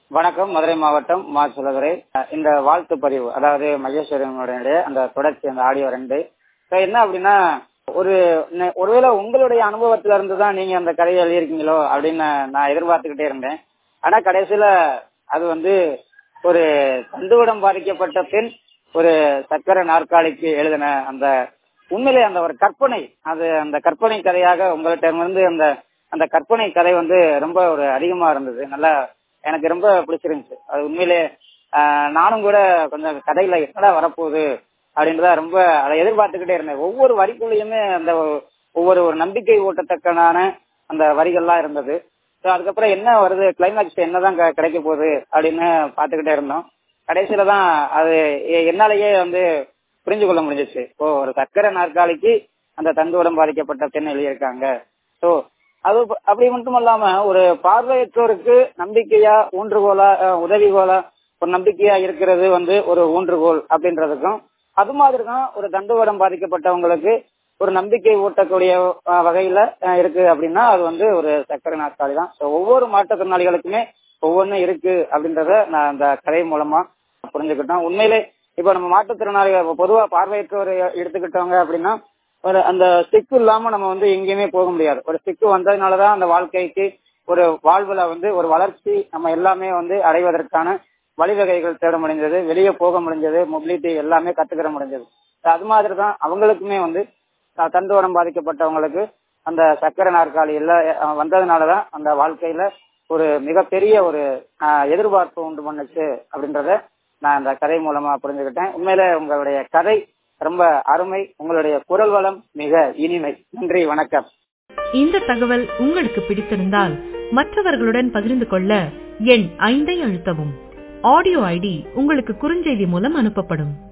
வணக்கம் மதுரை மாவட்டம் மா சுலதுரை இந்த வாழ்த்து பதிவு அதாவது மகேஸ்வரனுடைய அந்த தொடர்ச்சி அந்த ஆடியோ ரெண்டு இப்ப என்ன அப்படின்னா ஒரு நெ- ஒருவேளை உங்களுடைய அனுபவத்துல இருந்து தான் நீங்க அந்த கதையை எழுதியிருக்கீங்களோ அப்படின்னு நான் எதிர்பார்த்துக்கிட்டே இருந்தேன் ஆனா கடைசியில அது வந்து ஒரு தண்டுவடம் பாதிக்கப்பட்ட பெண் ஒரு சக்கர நாற்காலிக்கு எழுதின அந்த உண்மையிலே அந்த ஒரு கற்பனை அது அந்த கற்பனை கதையாக உங்கள்ட்ட இருந்து அந்த அந்த கற்பனை கதை வந்து ரொம்ப ஒரு அதிகமா இருந்தது நல்லா எனக்கு ரொம்ப பிடிச்சிருந்துச்சு அது உண்மையிலே ஆஹ், நானும் கூட கொஞ்சம் கதையில என்னடா வரப்போகுது அப்படின்றத ரொம்ப அதை எதிர்பார்த்துக்கிட்டே இருந்தேன் ஒவ்வொரு வரிக்குள்ளேயுமே அந்த ஒவ்வொரு ஒரு நம்பிக்கை ஊட்டத்தக்கனான அந்த வரிகள்லாம் இருந்தது ஸோ அதுக்கப்புறம் என்ன வருது கிளைமேக்ஸ் என்னதான் க- கிடைக்க போகுது அப்படின்னு பார்த்துக்கிட்டே இருந்தோம் கடைசியில தான் அது எ- என்னாலேயே வந்து புரிஞ்சு கொள்ள முடிஞ்சிச்சு ஓ ஒரு சக்கர நாற்காலிக்கு அந்த தந்துவடம் பாதிக்கப்பட்ட பெண் எழுதியிருக்காங்க ஸோ அது ப- அப்படி மட்டும் இல்லாம ஒரு பார்வையற்றோருக்கு நம்பிக்கையா ஊன்றுகோலா அஹ், உதவிகோலா ஒரு நம்பிக்கையா இருக்கிறது வந்து ஒரு ஊன்றுகோல் அப்படின்றதுக்கும் அது மாதிரி தான் ஒரு தண்டுவடம் பாதிக்கப்பட்டவங்களுக்கு ஒரு நம்பிக்கை ஊட்டக்கூடிய அஹ், வகையில அஹ், இருக்கு அப்படின்னா அது வந்து ஒரு சக்கர நாற்காலி தான் ஸோ ஒவ்வொரு மாற்றுத்திறனாளிகளுக்குமே ஒவ்வொன்றும் இருக்கு அப்படின்றத நான் அந்த கதை மூலமா புரிஞ்சுக்கிட்டோம் உண்மையிலே இப்போ நம்ம மாற்றுத்திறனாளிகள் பொதுவா பார்வையற்றோர் எடுத்துக்கிட்டவங்க அப்படின்னா ஒரு அந்த ஸ்டிக் இல்லாம நம்ம வந்து எங்கேயுமே போக முடியாது ஒரு ஸ்டிக் வந்ததுனாலதான் அந்த வாழ்க்கைக்கு ஒரு வாழ்வுல வந்து ஒரு வளர்ச்சி நம்ம எல்லாமே வந்து அடைவதற்கான வழிவகைகள் தேட முடிஞ்சது வெளியே போக முடிஞ்சது மொபிலிட்டி எல்லாமே கத்துக்கிற முடிஞ்சது அது மாதிரி தான் அவங்களுக்குமே வந்து த- தண்டுவடம் பாதிக்கப்பட்டவங்களுக்கு அந்த சக்கர நாற்காலி எல்லாம் அஹ், வந்ததுனாலதான் அந்த வாழ்க்கையில ஒரு மிகப்பெரிய ஒரு அஹ், எதிர்பார்ப்பு உண்டு பண்ணுச்சு அப்படின்றத நான் அந்த கதை மூலமா புரிஞ்சுக்கிட்டேன் உண்மையில உங்களுடைய கதை ரொம்ப அருமை உங்களுடைய குரல் வளம் மிக இனிமை நன்றி வணக்கம் இந்த தகவல் உங்களுக்கு பிடித்திருந்தால் மற்றவர்களுடன் பகிர்ந்து கொள்ள எண் ஐந்தை அழுத்தவும் ஆடியோ ஐடி உங்களுக்கு குறுஞ்செய்தி மூலம் அனுப்பப்படும்